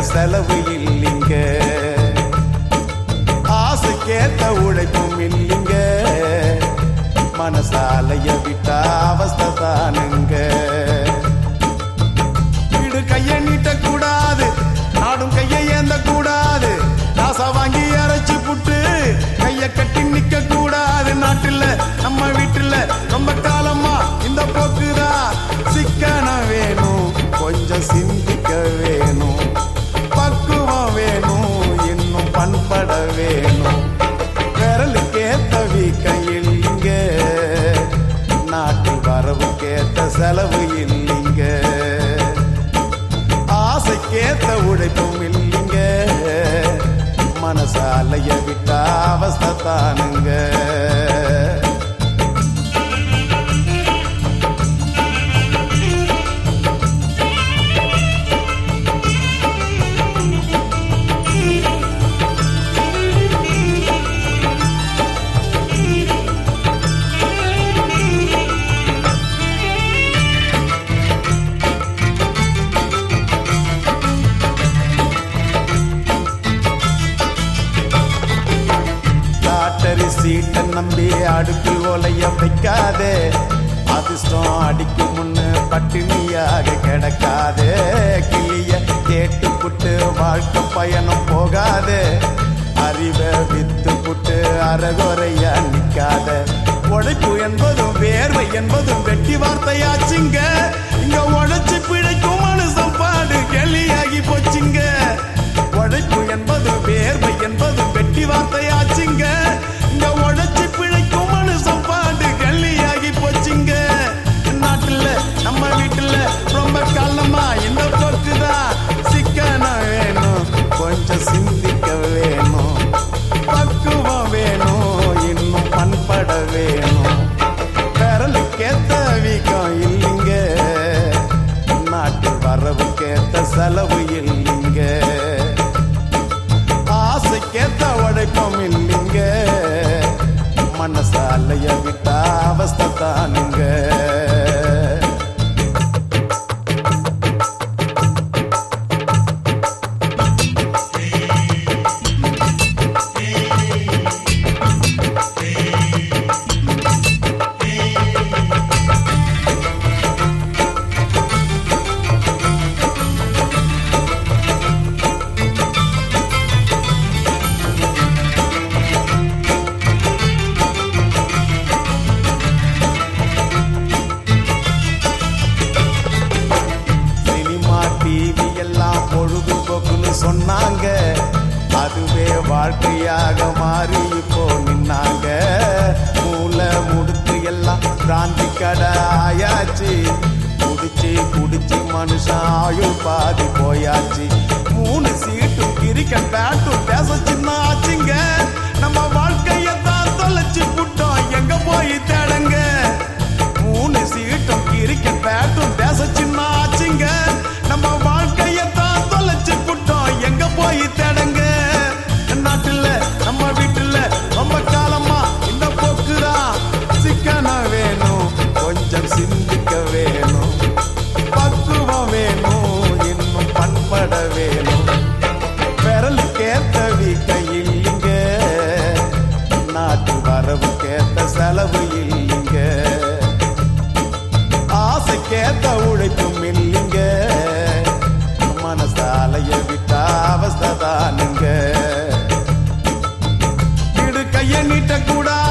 செலவு இல்லைங்க ஆசைக்கேத்த உழைப்பும் இல்லைங்க மனசாலைய விட்டா அவஸ்தை தானுங்க வீடு கைய நீட்ட கூடாது நாடும் கையை ஏந்த கூடாது காசா வாங்கி அரைச்சு புட்டு கைய கட்டி நிக்க கூடாது நாட்டுல நம்ம வீட்டுல ரொம்ப காலமா இந்த போக்குதான் சிக்கனம் வேணும் கொஞ்சம் சிந்திக்க வேணும் பக்குவம் வேணும் இன்னும் பண்பட வேணும் விரலுக்கேத்த வீக்கம் இல்லைங்க நாட்டில் வரவுக்கேத்த செலவு இல்லைங்க ஆசைக்கேத்த உழைப்பும் இல்லைங்க மனசாலைய விட்டா அவஸ்தை தானுங்க லாட்டரி சீட்டை நம்பி அடுப்பில் ஒலைய வைக்காதே அதிர்ஷ்டம் அடிக்கும் முன்னு பட்டினியாக கிடக்காதே கிளிய கேட்டு புட்டு வாழ்க்கை பயணம் போகாதே அறிவை வித்து புட்டு அறகுறையா நிக்காத உழைப்பு என்பதும் வேர்வை என்பதும் வெட்டி வார்த்தையாச்சுங்க இங்க உழைச்சு பிழைக்கும் மனுஷன் பாடு கெளியாகி போச்சுங்க உழைப்பு என்பது வேர்வை என்பது வெட்டி வார்த்தையாச்சுங்க இங்க உழைச்சு பிழைக்கும் மனுஷன் பாடு கள்ளியாகி போச்சுங்க நாட்டுல நம்ம வீட்டுல ரொம்ப காலமா இந்த போக்குதான் சிக்கனம் வேணும் கொஞ்சம் சிந்திக்க வேணும் பக்குவம் வேணும் இன்னும் பண்பட வேணும் விரலுக்கேத்த வீக்கம் இல்லைங்க நாட்டில் வரவுக்கேத்த செலவு இல்லைங்க ஆசைக்கேத்த உழைப்பம் இல்லைங்க மனசாலைய விட்டா அவஸ்தை தானுங்க சினிமா டிவி எல்லாம் பொழுதுபோக்குன்னு சொன்னாங்க அதுவே வாழ்க்கையாக மாறி இப்போ நின்னாங்க மூளை முடுக்கு எல்லாம் பிராந்தி கடை ஆயாச்சு குடிச்சு குடிச்சு மனுஷன் ஆயுள் பாதி போயாச்சு மூணு சீட்டும் கிரிக்கெட் பேட்டும் பேச சின்ன ஆச்சுங்க நம்ம வாழ்க்கையை தான் தொலைச்சு புட்டோம் எங்க போய் தேடுங்க மூணு சீட்டும் கிரிக்கெட் பேட்டும் பேச சின்ன ஆச்சுங்க நம்ம வாழ்க்கைய தான் தொலைச்சு புட்டோம் எங்க போய் தேடுங்க நாட்டுல நம்ம வீட்டுல ரொம்ப காலமா இந்த போக்குதான் சிக்கனம் வேணும் கொஞ்சம் சிந்திக்க வேணும் பக்குவம் வேணும் இன்னும் பண்பட வேணும் விரலுக்கேத்த வீக்க இல்லைங்க நாட்டு வரவுக்கேத்த செலவு இல்லைங்க ஆசைக்கேத்த உழைப்பும் இல்லைங்க மனசாலைய விட்டா அவஸ்தை தானுங்க இடு கைய நீட்ட கூடாது